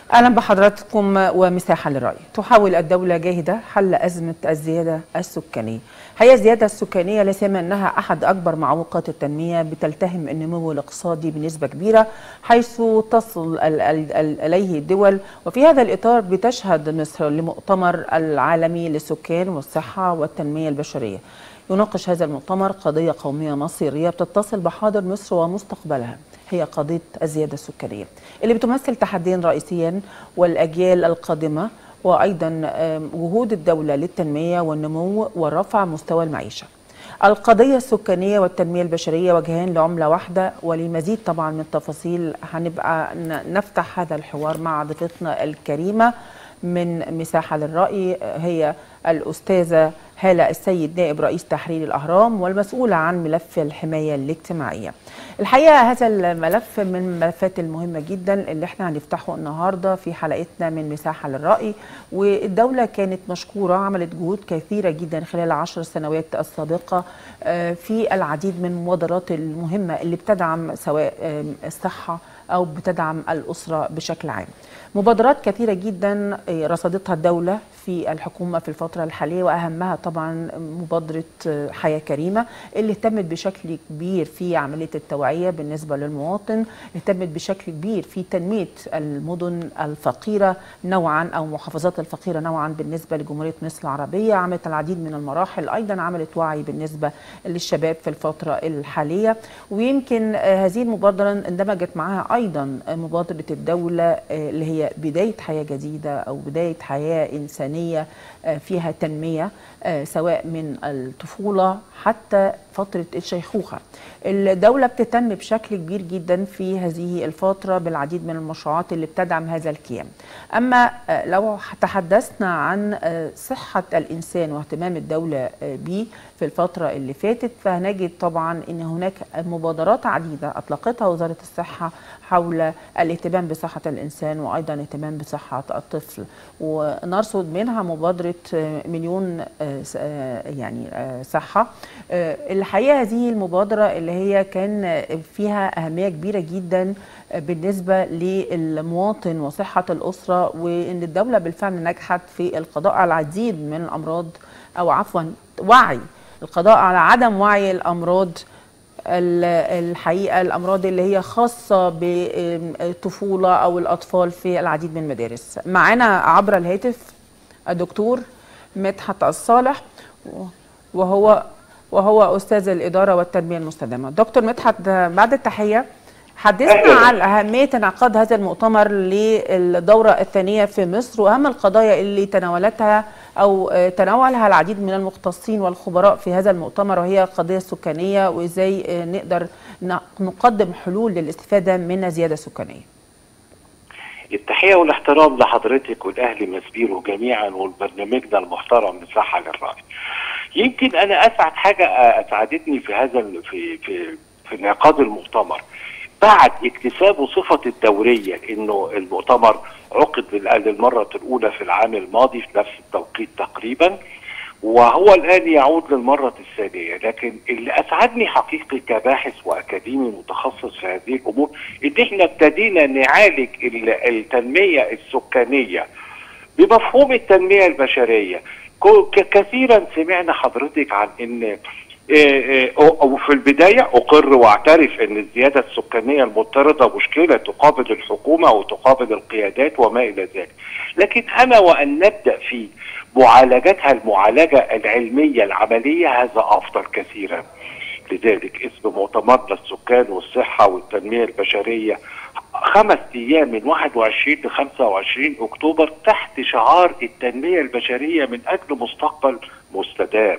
اهلا بحضراتكم ومساحه للراي تحاول الدوله جاهده حل ازمه الزياده السكانيه هي الزياده السكانيه لا سيما انها احد اكبر معوقات التنميه بتلتهم النمو الاقتصادي بنسبه كبيره حيث تصل ال ال ال اليه الدول وفي هذا الاطار بتشهد مصر لمؤتمر العالمي للسكان والصحه والتنميه البشريه يناقش هذا المؤتمر قضيه قوميه مصيريه بتتصل بحاضر مصر ومستقبلها هي قضيه الزياده السكانيه اللي بتمثل تحديا رئيسيا والاجيال القادمه وايضا جهود الدوله للتنميه والنمو ورفع مستوى المعيشه. القضيه السكانيه والتنميه البشريه وجهان لعمله واحده ولمزيد طبعا من التفاصيل هنبقى نفتح هذا الحوار مع ضيفتنا الكريمه من مساحه للراي هي الاستاذه هالة السيد نائب رئيس تحرير الأهرام والمسؤولة عن ملف الحماية الاجتماعية الحقيقة هذا الملف من الملفات المهمة جدا اللي احنا هنفتحه النهاردة في حلقتنا من مساحة للرأي والدولة كانت مشكورة عملت جهود كثيرة جدا خلال العشر سنوات السابقة في العديد من المبادرات المهمة اللي بتدعم سواء الصحة أو بتدعم الأسرة بشكل عام مبادرات كثيرة جدا رصدتها الدولة في الحكومة في الفترة الحالية وأهمها طبعا مبادرة حياة كريمة اللي اهتمت بشكل كبير في عملية التوعية بالنسبة للمواطن اهتمت بشكل كبير في تنمية المدن الفقيرة نوعا أو محافظات الفقيرة نوعا بالنسبة لجمهورية مصر العربية عملت العديد من المراحل أيضا عملت وعي بالنسبة للشباب في الفترة الحالية ويمكن هذه المبادرة اندمجت معها أيضا مبادرة الدولة اللي هي بداية حياة جديدة أو بداية حياة إنسانية فيها تنمية سواء من الطفولة حتى فترة الشيخوخة الدولة بتهتم بشكل كبير جدا في هذه الفترة بالعديد من المشروعات اللي بتدعم هذا الكيان أما لو تحدثنا عن صحة الإنسان واهتمام الدولة به في الفترة اللي فاتت فهنجد طبعا أن هناك مبادرات عديدة أطلقتها وزارة الصحة حول الاهتمام بصحة الإنسان وأيضا اهتمام بصحة الطفل ونرصد منها مبادرة مليون يعني صحة الحقيقة هذه المبادرة اللي هي كان فيها أهمية كبيرة جدا بالنسبة للمواطن وصحة الأسرة وأن الدولة بالفعل نجحت في القضاء على العديد من الأمراض أو عفوا وعي القضاء على عدم وعي الأمراض الحقيقه الامراض اللي هي خاصه بالطفوله او الاطفال في العديد من المدارس معانا عبر الهاتف الدكتور مدحت الصالح وهو وهو استاذ الاداره والتنميه المستدامه دكتور مدحت بعد التحيه حدثنا عن أهمية انعقاد هذا المؤتمر للدورة الثانية في مصر وأهم القضايا اللي تناولتها أو تناولها العديد من المختصين والخبراء في هذا المؤتمر وهي القضية السكانية وإزاي نقدر نقدم حلول للاستفادة من الزيادة السكانية التحية والاحترام لحضرتك والأهل مسبيرو جميعا والبرنامجنا المحترم مساحة للرأي يمكن أنا أسعد حاجة أسعدتني في هذا في في في انعقاد المؤتمر بعد اكتساب صفة الدورية انه المؤتمر عقد للمرة الاولى في العام الماضي في نفس التوقيت تقريبا وهو الان يعود للمرة الثانية لكن اللي اسعدني حقيقي كباحث واكاديمي متخصص في هذه الامور ان احنا ابتدينا نعالج التنمية السكانية بمفهوم التنمية البشرية كثيرا سمعنا حضرتك عن ان او في البدايه اقر واعترف ان الزياده السكانيه المضطرده مشكله تقابل الحكومه وتقابل القيادات وما الى ذلك. لكن انا وان نبدا في معالجتها المعالجه العلميه العمليه هذا افضل كثيرا. لذلك اسم مؤتمرنا السكان والصحه والتنميه البشريه خمس ايام من 21 ل 25 اكتوبر تحت شعار التنميه البشريه من اجل مستقبل مستدام.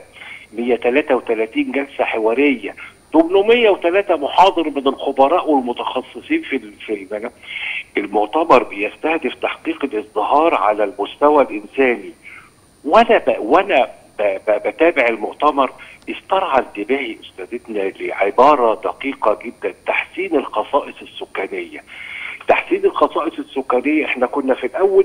133 جلسه حواريه 803 محاضر من الخبراء والمتخصصين في في المؤتمر بيستهدف تحقيق الازدهار على المستوى الانساني وانا ب... وانا ب... ب... بتابع المؤتمر استرعى انتباهي استاذتنا لعباره دقيقه جدا تحسين الخصائص السكانيه تحسين الخصائص السكانيه احنا كنا في الاول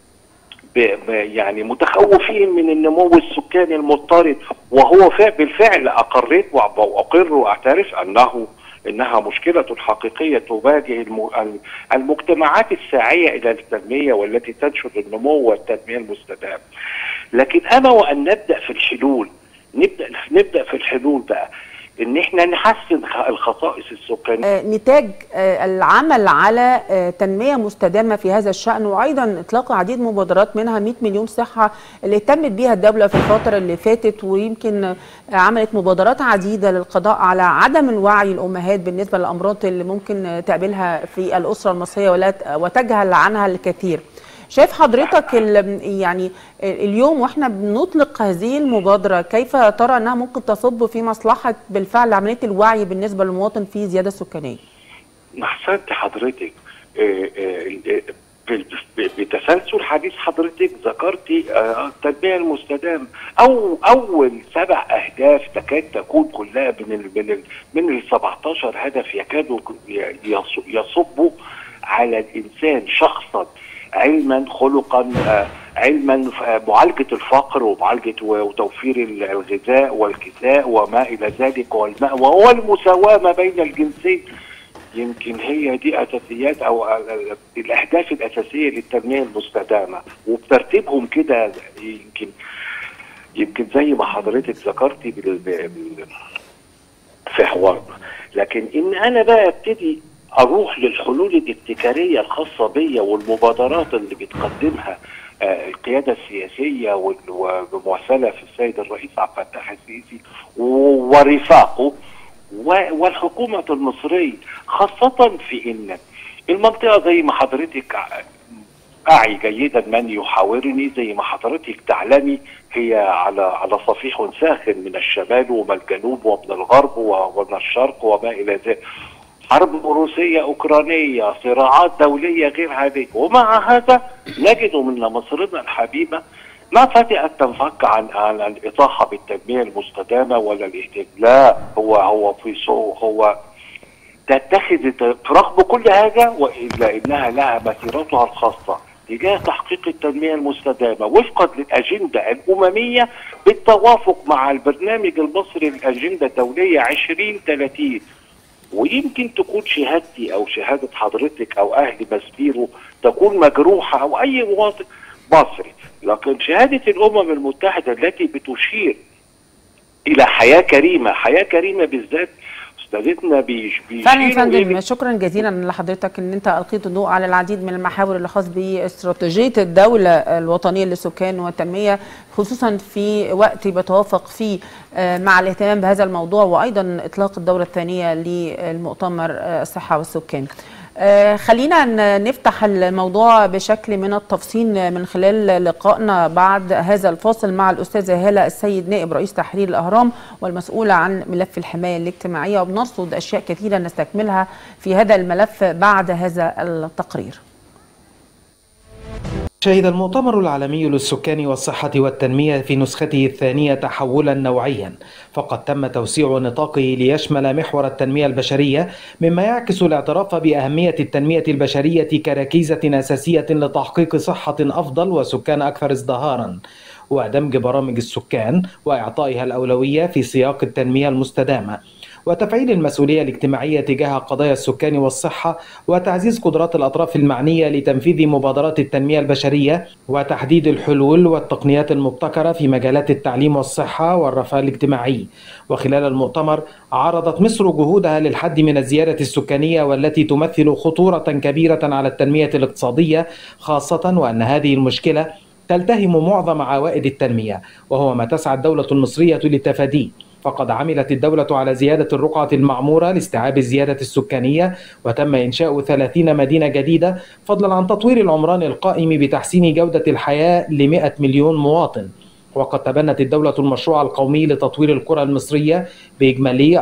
يعني متخوفين من النمو السكاني المضطرد وهو بالفعل اقريت واقر واعترف انه انها مشكله حقيقيه تواجه المجتمعات الساعيه الى التنميه والتي تنشر النمو والتنميه المستدامه. لكن انا وان نبدا في الحلول نبدا نبدا في الحلول بقى ان احنا نحسن الخصائص السكانيه آه نتاج آه العمل على آه تنميه مستدامه في هذا الشان وايضا اطلاق عديد مبادرات منها 100 مليون صحه اللي اهتمت بها الدوله في الفتره اللي فاتت ويمكن عملت مبادرات عديده للقضاء على عدم الوعي الامهات بالنسبه للامراض اللي ممكن تقابلها في الاسره المصريه ولا وتجهل عنها الكثير. شايف حضرتك يعني اليوم واحنا بنطلق هذه المبادره كيف ترى انها ممكن تصب في مصلحه بالفعل عمليه الوعي بالنسبه للمواطن في زياده سكانيه؟ احسنت حضرتك بتسلسل حديث حضرتك ذكرتي التنميه المستدامه او اول سبع اهداف تكاد تكون كلها من ال من ال من ال 17 هدف يكادوا يصبوا على الانسان شخصا علما خلقا علما معالجه الفقر ومعالجه وتوفير الغذاء والكساء وما الى ذلك والماء وهو المساواه ما بين الجنسين يمكن هي دي اساسيات او الاهداف الاساسيه للتنميه المستدامه وبترتيبهم كده يمكن يمكن زي ما حضرتك ذكرتي في حوارنا لكن ان انا بقى ابتدي اروح للحلول الابتكاريه الخاصه بيا والمبادرات اللي بتقدمها آه القياده السياسيه وممثله في السيد الرئيس عبد الفتاح السيسي ورفاقه والحكومه المصريه خاصه في ان المنطقه زي ما حضرتك اعي جيدا من يحاورني زي ما حضرتك تعلمي هي على على صفيح ساخن من الشمال ومن الجنوب ومن الغرب ومن الشرق وما الى ذلك حرب روسية أوكرانية صراعات دولية غير عادية ومع هذا نجد من مصرنا الحبيبة ما فتئت تنفك عن عن الإطاحة بالتنمية المستدامة ولا الاهتمام لا هو هو في سوء هو تتخذ رغم كل هذا وإلا إنها لها مسيرتها الخاصة تجاه تحقيق التنمية المستدامة وفقا للأجندة الأممية بالتوافق مع البرنامج المصري للأجندة الدولية 2030 ويمكن تكون شهادتي او شهاده حضرتك او اهل مسبيرو تكون مجروحه او اي مواطن مصري لكن شهاده الامم المتحده التي بتشير الى حياه كريمه حياه كريمه بالذات استاذتنا بيش فعلا يا فندم شكرا جزيلا لحضرتك ان انت القيت الضوء على العديد من المحاور اللي خاص باستراتيجيه الدوله الوطنيه للسكان والتنميه خصوصا في وقت بتوافق فيه مع الاهتمام بهذا الموضوع وايضا اطلاق الدوره الثانيه للمؤتمر الصحه والسكان. خلينا نفتح الموضوع بشكل من التفصيل من خلال لقائنا بعد هذا الفاصل مع الأستاذة هالة السيد نائب رئيس تحرير الأهرام والمسؤولة عن ملف الحماية الاجتماعية وبنرصد أشياء كثيرة نستكملها في هذا الملف بعد هذا التقرير شهد المؤتمر العالمي للسكان والصحة والتنمية في نسخته الثانية تحولا نوعيا فقد تم توسيع نطاقه ليشمل محور التنمية البشرية مما يعكس الاعتراف بأهمية التنمية البشرية كركيزة أساسية لتحقيق صحة أفضل وسكان أكثر ازدهارا ودمج برامج السكان وإعطائها الأولوية في سياق التنمية المستدامة وتفعيل المسؤولية الاجتماعية تجاه قضايا السكان والصحة وتعزيز قدرات الأطراف المعنية لتنفيذ مبادرات التنمية البشرية وتحديد الحلول والتقنيات المبتكرة في مجالات التعليم والصحة والرفاه الاجتماعي وخلال المؤتمر عرضت مصر جهودها للحد من الزيادة السكانية والتي تمثل خطورة كبيرة على التنمية الاقتصادية خاصة وأن هذه المشكلة تلتهم معظم عوائد التنمية وهو ما تسعى الدولة المصرية للتفاديه فقد عملت الدولة على زيادة الرقعة المعمورة لاستيعاب الزيادة السكانية وتم إنشاء 30 مدينة جديدة فضلا عن تطوير العمران القائم بتحسين جودة الحياة ل 100 مليون مواطن وقد تبنت الدولة المشروع القومي لتطوير القرى المصرية بإجمالي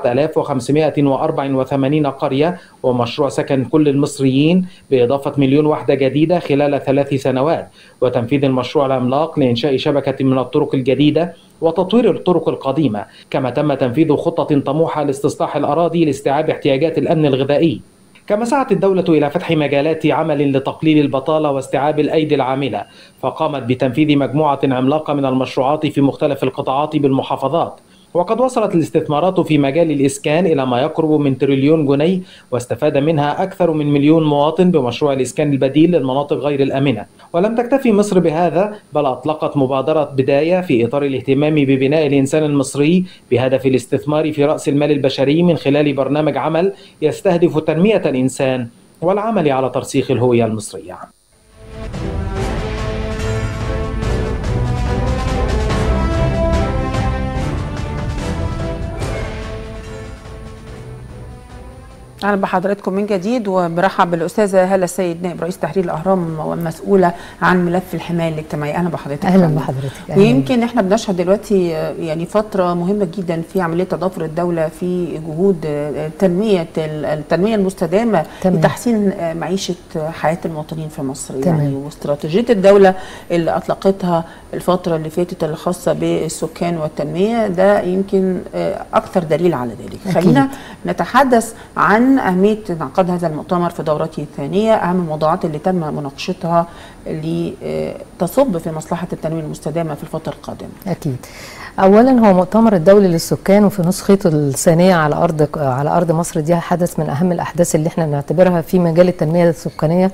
4584 قرية ومشروع سكن كل المصريين بإضافة مليون وحدة جديدة خلال ثلاث سنوات وتنفيذ المشروع العملاق لإنشاء شبكة من الطرق الجديدة وتطوير الطرق القديمة كما تم تنفيذ خطة طموحة لاستصلاح الأراضي لاستيعاب احتياجات الأمن الغذائي كما سعت الدولة إلى فتح مجالات عمل لتقليل البطالة واستيعاب الأيدي العاملة فقامت بتنفيذ مجموعة عملاقة من المشروعات في مختلف القطاعات بالمحافظات وقد وصلت الاستثمارات في مجال الإسكان إلى ما يقرب من تريليون جنيه واستفاد منها أكثر من مليون مواطن بمشروع الإسكان البديل للمناطق غير الآمنة ولم تكتفي مصر بهذا بل أطلقت مبادرة بداية في إطار الاهتمام ببناء الإنسان المصري بهدف الاستثمار في رأس المال البشري من خلال برنامج عمل يستهدف تنمية الإنسان والعمل على ترسيخ الهوية المصرية اهلا بحضراتكم من جديد وبرحب بالاستاذه هاله السيد نائب رئيس تحرير الاهرام ومسؤوله عن ملف الحمايه الاجتماعيه اهلا بحضرتك اهلا بحضرتك أهلاً. ويمكن احنا بنشهد دلوقتي يعني فتره مهمه جدا في عمليه تضافر الدوله في جهود تنميه التنميه المستدامه تمام. لتحسين معيشه حياه المواطنين في مصر تمام. يعني واستراتيجيه الدوله اللي اطلقتها الفتره اللي فاتت الخاصه بالسكان والتنميه ده يمكن اكثر دليل على ذلك أكيد. خلينا نتحدث عن أهمية انعقاد هذا المؤتمر في دورته الثانية أهم الموضوعات اللي تم مناقشتها لتصب في مصلحة التنمية المستدامة في الفترة القادمة اكيد اولا هو مؤتمر الدولي للسكان وفي نسخته الثانيه على ارض على ارض مصر دي حدث من اهم الاحداث اللي احنا بنعتبرها في مجال التنميه السكانيه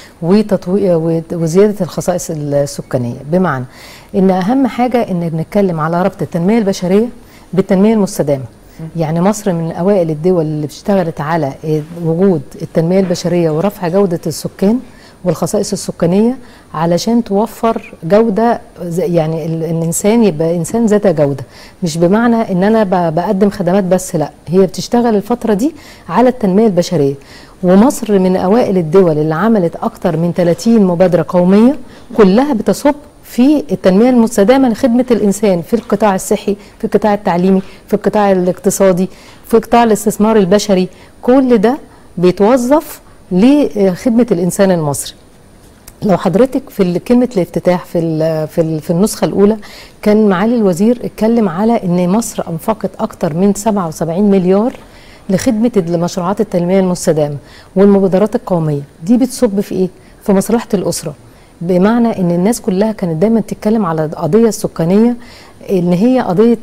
وتطوير وزياده الخصائص السكانيه بمعنى ان اهم حاجه ان بنتكلم على ربط التنميه البشريه بالتنميه المستدامه يعني مصر من اوائل الدول اللي اشتغلت على وجود التنميه البشريه ورفع جوده السكان والخصائص السكانيه علشان توفر جوده يعني الانسان يبقى انسان ذات جوده مش بمعنى ان انا بقدم خدمات بس لا هي بتشتغل الفتره دي على التنميه البشريه ومصر من اوائل الدول اللي عملت اكتر من 30 مبادره قوميه كلها بتصب في التنميه المستدامه لخدمه الانسان في القطاع الصحي في القطاع التعليمي في القطاع الاقتصادي في قطاع الاستثمار البشري كل ده بيتوظف لخدمه الانسان المصري لو حضرتك في كلمه الافتتاح في في في النسخه الاولى كان معالي الوزير اتكلم على ان مصر انفقت اكتر من 77 مليار لخدمه مشروعات التنميه المستدامه والمبادرات القوميه دي بتصب في ايه في مصلحه الاسره بمعنى ان الناس كلها كانت دايما تتكلم على القضيه السكانيه ان هي قضيه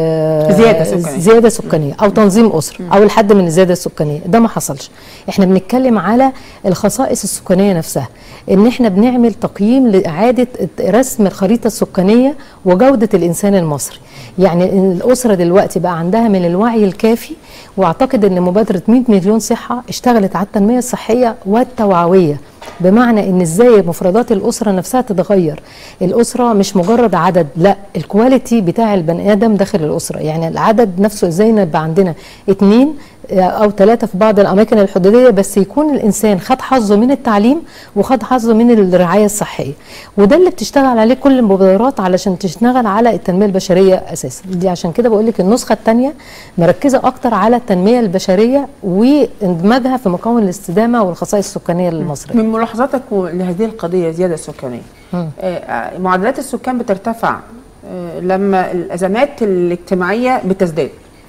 زياده سكانيه زياده سكانيه او تنظيم اسره او الحد من الزياده السكانيه ده ما حصلش احنا بنتكلم على الخصائص السكانيه نفسها ان احنا بنعمل تقييم لاعاده رسم الخريطه السكانيه وجوده الانسان المصري يعني الاسره دلوقتي بقى عندها من الوعي الكافي واعتقد ان مبادره 100 مليون صحه اشتغلت على التنميه الصحيه والتوعويه بمعنى ان ازاي مفردات الاسره نفسها تتغير الاسره مش مجرد عدد لا الكواليتي بتاع البني ادم داخل الاسره يعني العدد نفسه ازاي يبقى عندنا اتنين او ثلاثه في بعض الاماكن الحدوديه بس يكون الانسان خد حظه من التعليم وخد حظه من الرعايه الصحيه وده اللي بتشتغل عليه كل المبادرات علشان تشتغل على التنميه البشريه اساسا دي عشان كده بقول لك النسخه الثانيه مركزه اكتر على التنميه البشريه واندماجها في مقاومه الاستدامه والخصائص السكانيه للمصري من ملاحظاتك لهذه القضيه زياده السكانيه آه معدلات السكان بترتفع آه لما الازمات الاجتماعيه بتزداد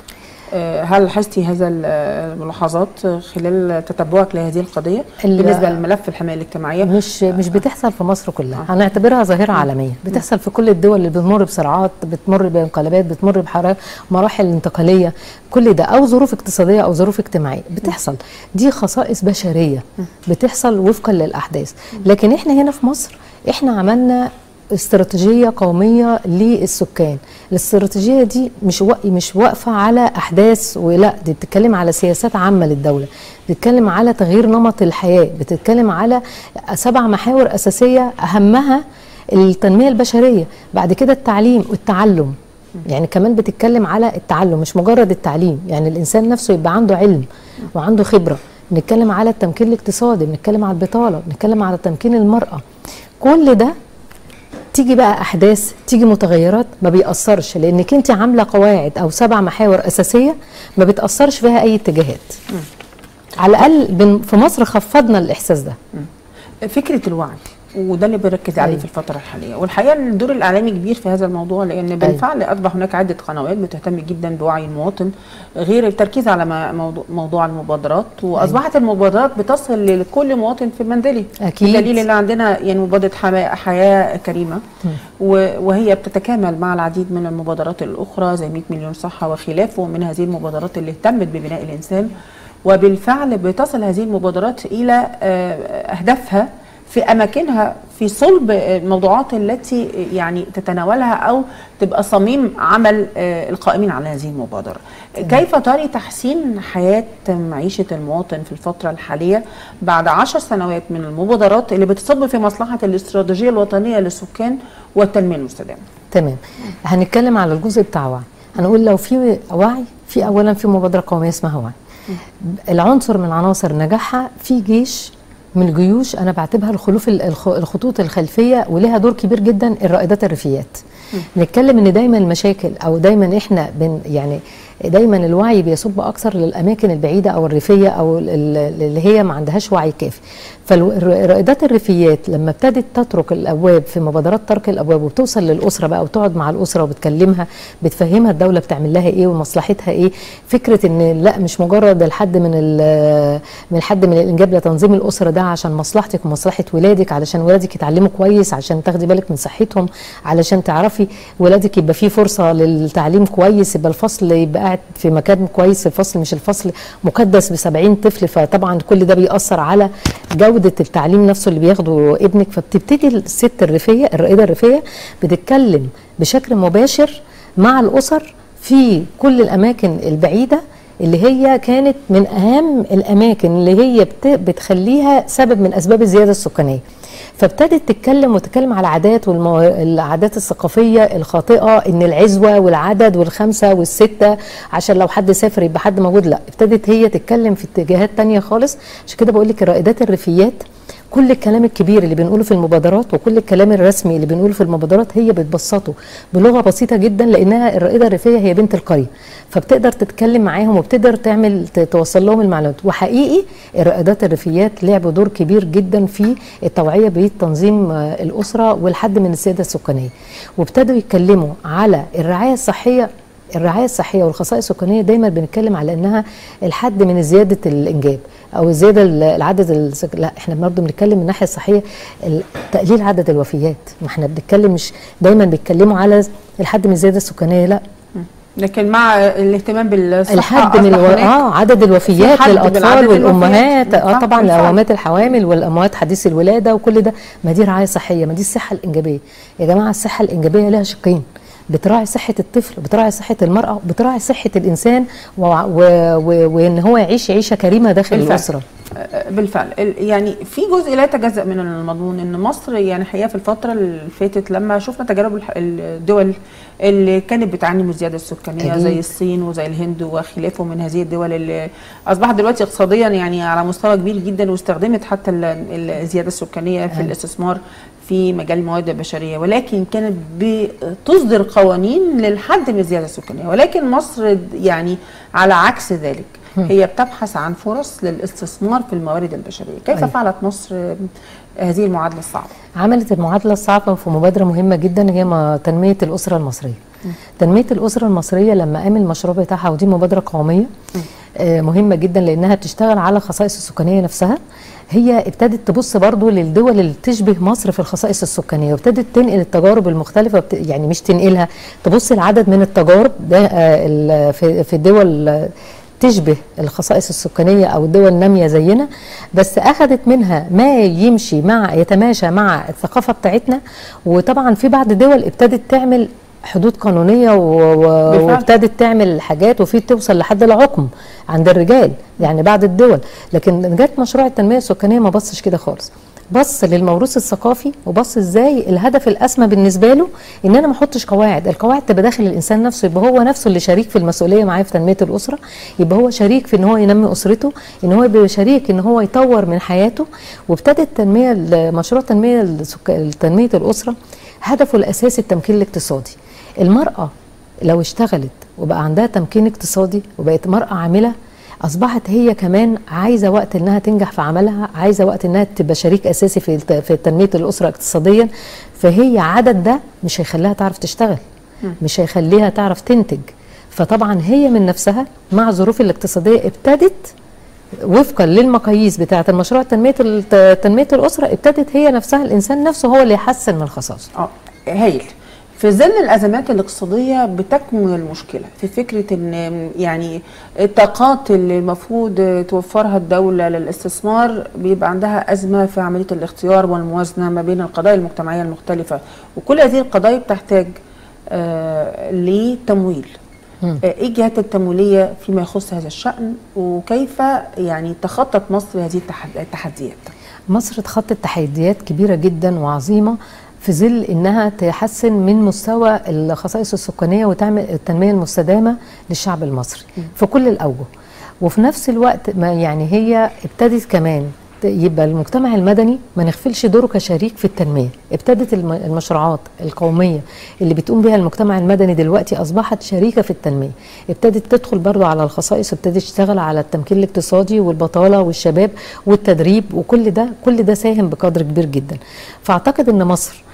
هل لاحظتي هذا الملاحظات خلال تتبعك لهذه القضيه بالنسبه لملف الحمايه الاجتماعيه مش مش بتحصل في مصر كلها آه. هنعتبرها ظاهره عالميه بتحصل في كل الدول اللي بتمر بصراعات بتمر بانقلابات بتمر بمراحل انتقاليه كل ده او ظروف اقتصاديه او ظروف اجتماعيه بتحصل دي خصائص بشريه بتحصل وفقا للاحداث لكن احنا هنا في مصر احنا عملنا استراتيجيه قوميه للسكان الاستراتيجيه دي مش مش واقفه على احداث ولا دي بتتكلم على سياسات عامه للدوله بتتكلم على تغيير نمط الحياه بتتكلم على سبع محاور اساسيه اهمها التنميه البشريه بعد كده التعليم والتعلم يعني كمان بتتكلم على التعلم مش مجرد التعليم يعني الانسان نفسه يبقى عنده علم وعنده خبره بنتكلم على التمكين الاقتصادي بنتكلم على البطاله بنتكلم على تمكين المراه كل ده تيجي بقى احداث تيجي متغيرات ما بيأثرش لانك انت عامله قواعد او سبع محاور اساسيه ما بتأثرش فيها اي اتجاهات على الاقل في مصر خفضنا الاحساس ده فكره الوعي وده اللي بيركز عليه أيوة. في الفتره الحاليه والحقيقه إن الدور الاعلامي كبير في هذا الموضوع لان بالفعل اصبح هناك عده قنوات بتهتم جدا بوعي المواطن غير التركيز على ما- موضوع, موضوع المبادرات واصبحت المبادرات بتصل لكل مواطن في منزله أكيد. بدليل ان عندنا يعني مبادره حما- حياه كريمه و- وهي بتتكامل مع العديد من المبادرات الاخرى زي 100 مليون صحه وخلافه من هذه المبادرات اللي اهتمت ببناء الانسان وبالفعل بتصل هذه المبادرات الى آه، اهدافها في اماكنها في صلب الموضوعات التي يعني تتناولها او تبقى صميم عمل آه، القائمين على هذه المبادره. كيف تري تحسين حياه معيشه المواطن في الفتره الحاليه بعد عشر سنوات من المبادرات اللي بتصب في مصلحه الاستراتيجيه الوطنيه للسكان والتنميه المستدامه؟ تمام هنتكلم على الجزء بتاع وعي هنقول لو في وعي في اولا في مبادره قوميه اسمها وعي العنصر من عناصر نجاحها في جيش من الجيوش انا بعتبرها الخلوف ال- الخ- الخطوط الخلفيه ولها دور كبير جدا الرائدات الريفيات نتكلم ان دايما المشاكل او دايما احنا بن يعني دايما الوعي بيصب اكثر للاماكن البعيده او الريفيه او ال- ال- اللي هي ما عندهاش وعي كافي فالرائدات الريفيات لما ابتدت تترك الابواب في مبادرات ترك الابواب وبتوصل للاسره بقى وتقعد مع الاسره وبتكلمها بتفهمها الدوله بتعمل لها ايه ومصلحتها ايه فكره ان لا مش مجرد الحد من ال- من الحد من الانجاب لتنظيم الاسره ده عشان مصلحتك ومصلحه ولادك علشان ولادك يتعلموا كويس عشان تاخدي بالك من صحتهم علشان تعرفي ولادك يبقى فيه فرصه للتعليم كويس يبقى الفصل يبقى قاعد في مكان كويس الفصل مش الفصل مكدس ب 70 طفل فطبعا كل ده بيأثر على جوده التعليم نفسه اللي بياخده ابنك فبتبتدي الست الريفيه الرائده الريفيه بتتكلم بشكل مباشر مع الاسر في كل الاماكن البعيده اللي هي كانت من اهم الاماكن اللي هي بت- بتخليها سبب من اسباب الزياده السكانيه فابتدت تتكلم وتتكلم على العادات والعادات الثقافيه الخاطئه ان العزوه والعدد والخمسه والسته عشان لو حد سافر يبقى حد موجود لا ابتدت هي تتكلم في اتجاهات تانية خالص عشان كده بقول لك الرائدات الريفيات كل الكلام الكبير اللي بنقوله في المبادرات وكل الكلام الرسمي اللي بنقوله في المبادرات هي بتبسطه بلغه بسيطه جدا لانها الرائده الريفيه هي بنت القريه فبتقدر تتكلم معاهم وبتقدر تعمل ت- توصل لهم المعلومات وحقيقي الرائدات الريفيات لعبوا دور كبير جدا في التوعيه بتنظيم آه، الاسره والحد من السياده السكانيه وابتدوا يتكلموا على الرعايه الصحيه الرعايه الصحيه والخصائص السكانيه دايما بنتكلم على انها الحد من زياده الانجاب او الزياده ال- العدد السك... لا احنا برضه بنتكلم من الناحيه الصحيه ال- تقليل عدد الوفيات ما احنا بنتكلم مش دايما بيتكلموا على الحد من الزياده السكانيه لا لكن مع الاهتمام بالصحه الحد من الو... أصبح هناك اه عدد الوفيات في حد للاطفال بالعدد والامهات الوفيات. اه طبعا بالفعل. الامهات الحوامل والامهات حديث الولاده وكل ده ما دي رعايه صحيه ما دي الصحه الانجابيه يا جماعه الصحه الانجابيه لها شقين بتراعي صحة الطفل بتراعي صحة المرأة بتراعي صحة الإنسان و... و... و... وإن هو يعيش عيشة كريمة داخل بالفعل. الأسرة آه، بالفعل ال- يعني في جزء لا يتجزأ من المضمون ان مصر يعني حقيقه في الفتره اللي فاتت لما شفنا تجارب الح- الدول اللي كانت بتعاني من الزياده السكانيه أكيد. زي الصين وزي الهند وخلافه من هذه الدول اللي اصبحت دلوقتي اقتصاديا يعني على مستوى كبير جدا واستخدمت حتى ال- ال- الزياده السكانيه في أيوة. الاستثمار في مجال المواد البشريه ولكن كانت بتصدر قوانين للحد من الزياده السكانيه ولكن مصر يعني على عكس ذلك هي بتبحث عن فرص للاستثمار في الموارد البشريه كيف أيوة. فعلت مصر هذه المعادله الصعبه عملت المعادلة الصعبة في مبادرة مهمة جدا هي ما- تنمية الأسرة المصرية تنمية الأسرة المصرية لما قام المشروع بتاعها ودي مبادرة قومية آه، مهمة جدا لأنها بتشتغل على الخصائص السكانية نفسها هي ابتدت تبص برضو للدول اللي تشبه مصر في الخصائص السكانية وابتدت تنقل التجارب المختلفة وبت- يعني مش تنقلها تبص لعدد من التجارب ده آه، ال- في في الدول آه، تشبه الخصائص السكانيه او الدول الناميه زينا بس اخذت منها ما يمشي مع يتماشى مع الثقافه بتاعتنا وطبعا في بعض الدول ابتدت تعمل حدود قانونيه و- و- بالفعل. وابتدت تعمل حاجات وفي توصل لحد العقم عند الرجال يعني بعض الدول لكن جت مشروع التنميه السكانيه ما بصش كده خالص بص للموروث الثقافي وبص ازاي الهدف الاسمى بالنسبه له ان انا ما احطش قواعد القواعد تبقى داخل الانسان نفسه يبقى هو نفسه اللي شريك في المسؤوليه معاه في تنميه الاسره يبقى هو شريك في ان هو ينمي اسرته ان هو يبقى شريك ان هو يطور من حياته وابتدت تنميه مشروع تنميه السك- تنميه الاسره هدفه الاساسي التمكين الاقتصادي المراه لو اشتغلت وبقى عندها تمكين اقتصادي وبقت مراه عامله اصبحت هي كمان عايزه وقت انها تنجح في عملها عايزه وقت انها تبقى شريك اساسي في الت- في تنميه الاسره اقتصاديا فهي عدد ده مش هيخليها تعرف تشتغل مش هيخليها تعرف تنتج فطبعا هي من نفسها مع الظروف الاقتصاديه ابتدت وفقا للمقاييس بتاعه المشروع تنميه الت- تنميه الاسره ابتدت هي نفسها الانسان نفسه هو اللي يحسن من خصائصه اه هايل في ظل الازمات الاقتصاديه بتكمن المشكله في فكره ان يعني الطاقات اللي المفروض توفرها الدوله للاستثمار بيبقى عندها ازمه في عمليه الاختيار والموازنه ما بين القضايا المجتمعيه المختلفه وكل هذه القضايا بتحتاج آه لتمويل آه، ايه الجهات التمويليه فيما يخص هذا الشان وكيف يعني تخطط مصر هذه التحد- التحديات مصر اتخطت تحديات كبيره جدا وعظيمه في ظل انها تحسن من مستوى الخصائص السكانيه وتعمل التنميه المستدامه للشعب المصري في كل الاوجه وفي نفس الوقت ما يعني هي ابتدت كمان ت- يبقى المجتمع المدني ما نغفلش دوره كشريك في التنميه ابتدت الم- المشروعات القوميه اللي بتقوم بها المجتمع المدني دلوقتي اصبحت شريكه في التنميه ابتدت تدخل برضو على الخصائص وابتدت تشتغل على التمكين الاقتصادي والبطاله والشباب والتدريب وكل ده كل ده ساهم بقدر كبير جدا فاعتقد ان مصر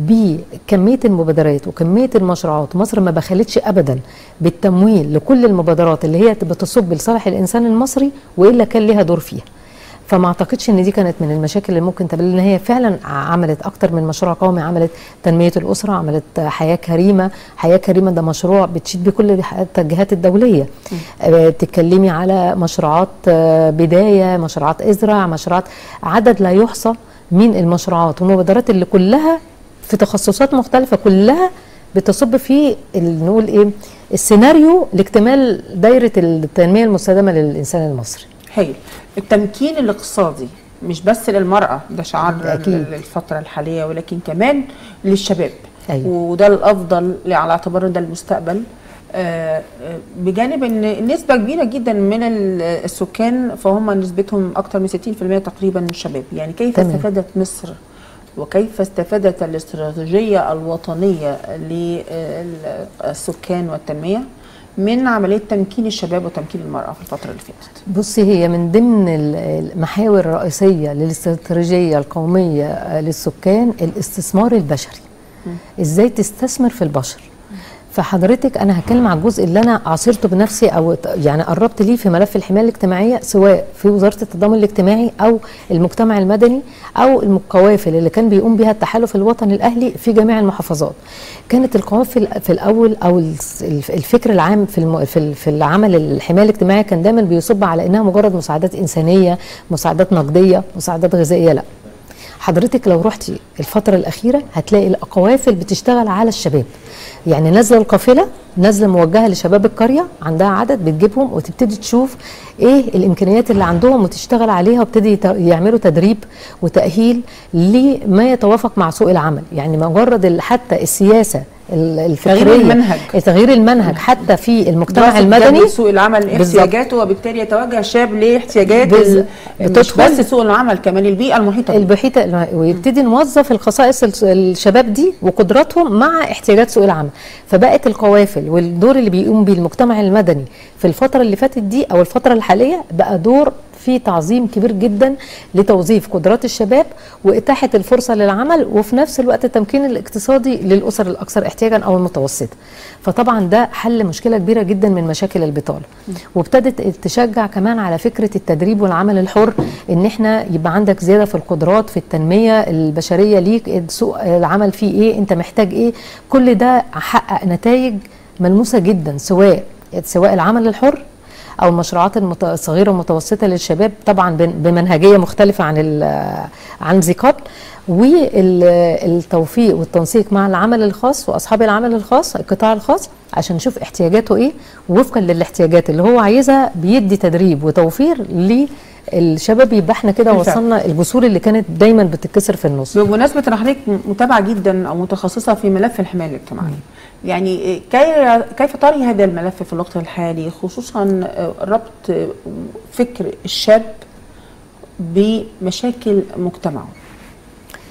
بكميه المبادرات وكميه المشروعات مصر ما بخلتش ابدا بالتمويل لكل المبادرات اللي هي بتصب لصالح الانسان المصري والا كان ليها دور فيها فما اعتقدش ان دي كانت من المشاكل اللي ممكن تقابل ان هي فعلا عملت اكتر من مشروع قومي عملت تنميه الاسره عملت حياه كريمه حياه كريمه ده مشروع بتشيد بكل الاتجاهات الدوليه آه، تتكلمي على مشروعات آه، بدايه مشروعات ازرع مشروعات عدد لا يحصى من المشروعات والمبادرات اللي كلها في تخصصات مختلفه كلها بتصب في ال- نقول ايه السيناريو لاكتمال دايره التنميه المستدامه للانسان المصري هايل التمكين الاقتصادي مش بس للمرأة ده شعار أكيد. الفترة الحالية ولكن كمان للشباب أيوة. وده الأفضل على اعتبار إن ده المستقبل آه، آه، بجانب ان نسبة كبيرة جدا من ال- السكان فهم نسبتهم أكثر من 60% تقريبا شباب يعني كيف تمام. استفادت مصر وكيف استفادت الاستراتيجية الوطنية للسكان والتنمية من عملية تمكين الشباب وتمكين المرأة في الفترة اللي فاتت بصي هي من ضمن ال- المحاور الرئيسية للاستراتيجية القومية آه، للسكان الاستثمار البشري ازاي تستثمر في البشر فحضرتك انا هتكلم عن الجزء اللي انا عاصرته بنفسي او ت- يعني قربت ليه في ملف الحمايه الاجتماعيه سواء في وزاره التضامن الاجتماعي او المجتمع المدني او القوافل اللي كان بيقوم بها التحالف الوطني الاهلي في جميع المحافظات كانت القوافل في الاول او الس- الف- الفكر العام في الم- في ال- في العمل الحمايه الاجتماعيه كان دايما بيصب على انها مجرد مساعدات انسانيه مساعدات نقديه مساعدات غذائيه لا حضرتك لو رحتي الفترة الأخيرة هتلاقي القوافل بتشتغل على الشباب يعني نازلة القافلة نازلة موجهة لشباب القرية عندها عدد بتجيبهم وتبتدي تشوف ايه الامكانيات اللي عندهم وتشتغل عليها وابتدي يت- يعملوا تدريب وتأهيل لما يتوافق مع سوق العمل يعني مجرد ال- حتى السياسة ال- الفكرية تغيير المنهج. تغيير المنهج حتى في المجتمع دراسة المدني جدوى سوق العمل بالظبط. احتياجاته وبالتالي يتوجه الشاب لاحتياجات بز- ال- مش بتدخل- بس سوق العمل كمان البيئة المحيطة بيه. البحيث ويبتدي نوظف الخصائص الس- الشباب دي وقدراتهم مع احتياجات سوق العمل فبقت القوافل والدور اللي بيقوم بيه المجتمع المدني في الفتره اللي فاتت دي او الفتره الحاليه بقى دور في تعظيم كبير جدا لتوظيف قدرات الشباب واتاحه الفرصه للعمل وفي نفس الوقت التمكين الاقتصادي للاسر الاكثر احتياجا او المتوسطه فطبعا ده حل مشكله كبيره جدا من مشاكل البطاله وابتدت تشجع كمان على فكره التدريب والعمل الحر ان احنا يبقى عندك زياده في القدرات في التنميه البشريه ليك سوق العمل فيه ايه انت محتاج ايه كل ده حقق نتائج ملموسه جدا سواء سواء العمل الحر او المشروعات المت- الصغيره والمتوسطه للشباب طبعا بن- بمنهجيه مختلفه عن ال- عن ذي قبل والتوفيق والتنسيق مع العمل الخاص واصحاب العمل الخاص القطاع الخاص عشان نشوف احتياجاته ايه ووفقا للاحتياجات اللي هو عايزها بيدي تدريب وتوفير للشباب يبقى احنا كده بالفعل. وصلنا الجسور اللي كانت دايما بتتكسر في النص بمناسبة ان حضرتك متابعة جدا او متخصصة في ملف الحماية الاجتماعية يعني كي- كيف تري هذا الملف في الوقت الحالي خصوصا ربط فكر الشاب بمشاكل مجتمعه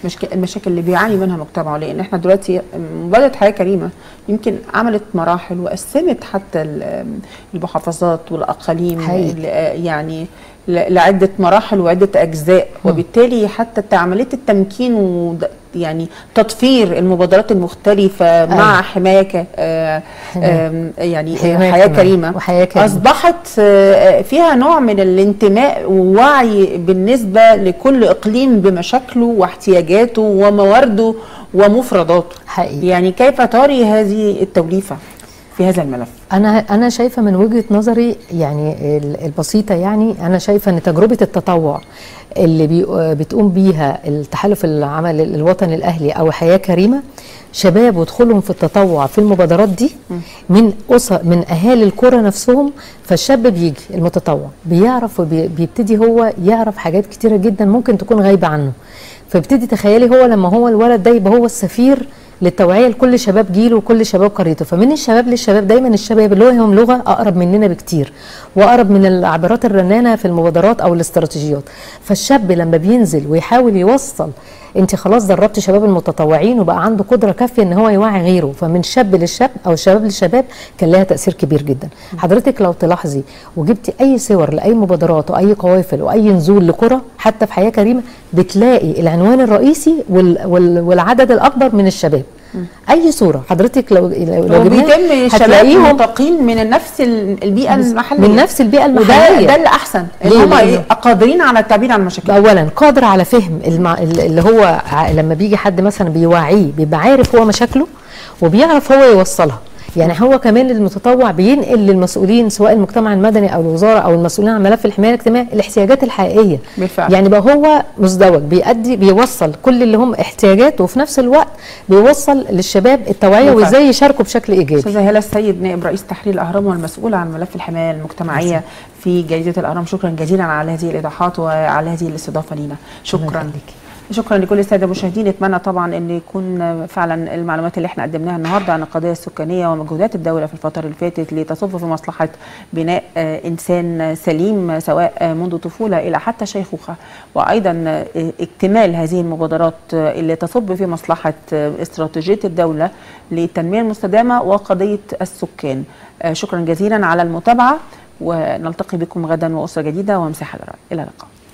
مشك- المشاكل اللي بيعاني منها مجتمعه لان احنا دلوقتي مبادره حياه كريمه يمكن عملت مراحل وقسمت حتى ال- المحافظات والاقاليم حقيقي. ل- يعني ل- لعده مراحل وعده اجزاء وبالتالي حتى عمليه التمكين ود- يعني تطفير المبادرات المختلفه مع حمايه ك- آه، حماية. آم، يعني حماية حياه كمان. كريمه وحياة كريمة. اصبحت آه، فيها نوع من الانتماء ووعي بالنسبه لكل اقليم بمشاكله واحتياجاته وموارده ومفرداته حقيقي يعني كيف تري هذه التوليفه في هذا الملف انا انا شايفه من وجهه نظري يعني ال- البسيطه يعني انا شايفه ان تجربه التطوع اللي بي بتقوم بيها التحالف العمل الوطني الاهلي او حياه كريمه شباب ودخولهم في التطوع في المبادرات دي من اسر من اهالي القرى نفسهم فالشاب بيجي المتطوع بيعرف وبيبتدي هو يعرف حاجات كتيره جدا ممكن تكون غايبه عنه فابتدي تخيلي هو لما هو الولد ده يبقى هو السفير للتوعيه لكل شباب جيله وكل شباب قريته فمن الشباب للشباب دايما الشباب اللي هو لهم لغه اقرب مننا بكتير واقرب من العبارات الرنانه في المبادرات او الاستراتيجيات فالشاب لما بينزل ويحاول يوصل انت خلاص دربت شباب المتطوعين وبقى عنده قدره كافيه ان هو يوعي غيره فمن شاب للشاب او شباب للشباب كان لها تاثير كبير جدا حضرتك لو تلاحظي وجبتي اي صور لاي مبادرات واي قوافل واي نزول لقرى حتى في حياه كريمه بتلاقي العنوان الرئيسي وال وال والعدد الاكبر من الشباب اي صوره حضرتك لو لو لو وبيتم جبناها الشباب هتلاقيهم منتقين من نفس ال- البيئه المحليه من نفس البيئه وده المحليه ده اللي احسن ان ليه؟ هم لأنه- إيه؟ قادرين على التعبير عن مشاكلهم اولا قادر على فهم المع... اللي هو ع- لما بيجي حد مثلا بيوعيه بيبقى عارف هو مشاكله وبيعرف هو يوصلها يعني هو كمان المتطوع بينقل للمسؤولين سواء المجتمع المدني او الوزاره او المسؤولين عن ملف الحمايه الاجتماعيه الاحتياجات الحقيقيه بالفعل. يعني بقى هو مزدوج بيأدي بيوصل كل اللي هم احتياجات وفي نفس الوقت بيوصل للشباب التوعيه بالفعل. وازاي يشاركوا بشكل ايجابي استاذه هاله السيد نائب رئيس تحرير الاهرام والمسؤوله عن ملف الحمايه المجتمعيه في جريده الاهرام شكرا جزيلا على هذه الايضاحات وعلى هذه الاستضافه لينا شكرا يخليكي. شكرا لكل الساده المشاهدين اتمنى طبعا ان يكون فعلا المعلومات اللي احنا قدمناها النهارده عن القضيه السكانيه ومجهودات الدوله في الفتره اللي فاتت لتصب في مصلحه بناء آه، انسان سليم سواء آه، منذ طفوله الى حتى شيخوخه وايضا آه، اكتمال هذه المبادرات آه، اللي تصب في مصلحه آه، استراتيجيه الدوله للتنميه المستدامه وقضيه السكان آه، شكرا جزيلا على المتابعه ونلتقي بكم غدا واسره جديده ومساحه للرأي الى اللقاء